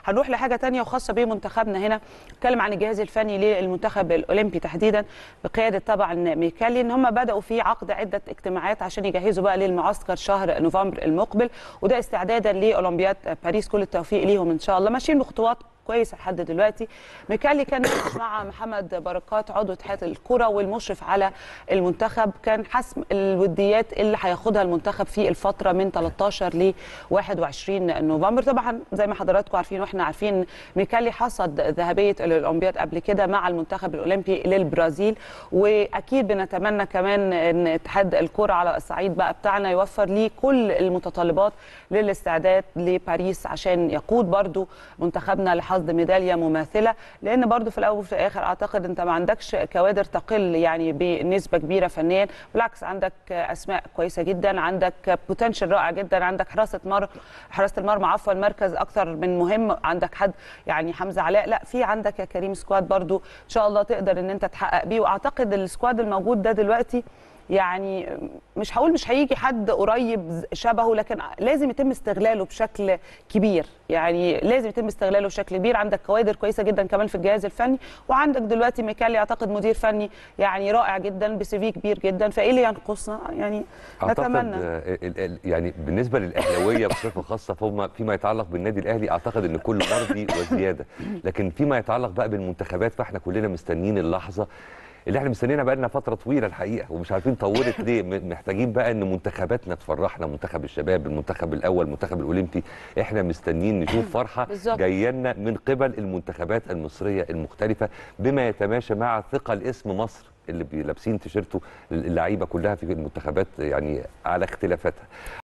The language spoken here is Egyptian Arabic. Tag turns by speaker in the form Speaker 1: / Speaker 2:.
Speaker 1: هنروح لحاجه تانية وخاصه بمنتخبنا هنا نتكلم عن الجهاز الفني للمنتخب الاولمبي تحديدا بقياده طبعا ميكالي ان هم بداوا في عقد عده اجتماعات عشان يجهزوا بقى للمعسكر شهر نوفمبر المقبل وده استعدادا لاولمبياد باريس كل التوفيق ليهم ان شاء الله ماشيين بخطوات كويس لحد دلوقتي ميكالي كان مع محمد بركات عضو اتحاد الكره والمشرف على المنتخب كان حسم الوديات اللي هياخدها المنتخب في الفتره من 13 ل 21 نوفمبر طبعا زي ما حضراتكم عارفين واحنا عارفين ميكالي حصد ذهبيه الاولمبياد قبل كده مع المنتخب الاولمبي للبرازيل واكيد بنتمنى كمان ان اتحاد الكره على الصعيد بقى بتاعنا يوفر ليه كل المتطلبات للاستعداد لباريس عشان يقود برضو منتخبنا لحصد ميداليه مماثله لان برضو في الاول وفي الاخر اعتقد انت ما عندكش كوادر تقل يعني بنسبه كبيره فنيا بالعكس عندك اسماء كويسه جدا عندك بوتنشال رائع جدا عندك حراسه مر حراسه المرمى عفوا مركز اكثر من مهم عندك حد يعني حمزه علاء لا في عندك يا كريم سكواد برضو ان شاء الله تقدر ان انت تحقق بيه واعتقد السكواد الموجود ده دلوقتي يعني مش هقول مش هيجي حد قريب شبهه لكن لازم يتم استغلاله بشكل كبير يعني لازم يتم استغلاله بشكل كبير عندك كوادر كويسه جدا كمان في الجهاز الفني وعندك دلوقتي ميكالي اعتقد مدير فني يعني رائع جدا بسي في كبير جدا فايه اللي ينقصنا يعني نتمنى
Speaker 2: أعتقد يعني بالنسبه للاهلاويه بصفه خاصه فهم فيما يتعلق بالنادي الاهلي اعتقد ان كل مرضي وزياده لكن فيما يتعلق بقى بالمنتخبات فاحنا كلنا مستنيين اللحظه اللي احنا مستنيينها بقى لنا فتره طويله الحقيقه ومش عارفين طولت ليه محتاجين بقى ان منتخباتنا تفرحنا منتخب الشباب المنتخب الاول المنتخب الاولمبي احنا مستنيين نشوف فرحه جايه لنا من قبل المنتخبات المصريه المختلفه بما يتماشى مع ثقل اسم مصر اللي لابسين تيشيرته اللعيبه كلها في المنتخبات يعني على اختلافاتها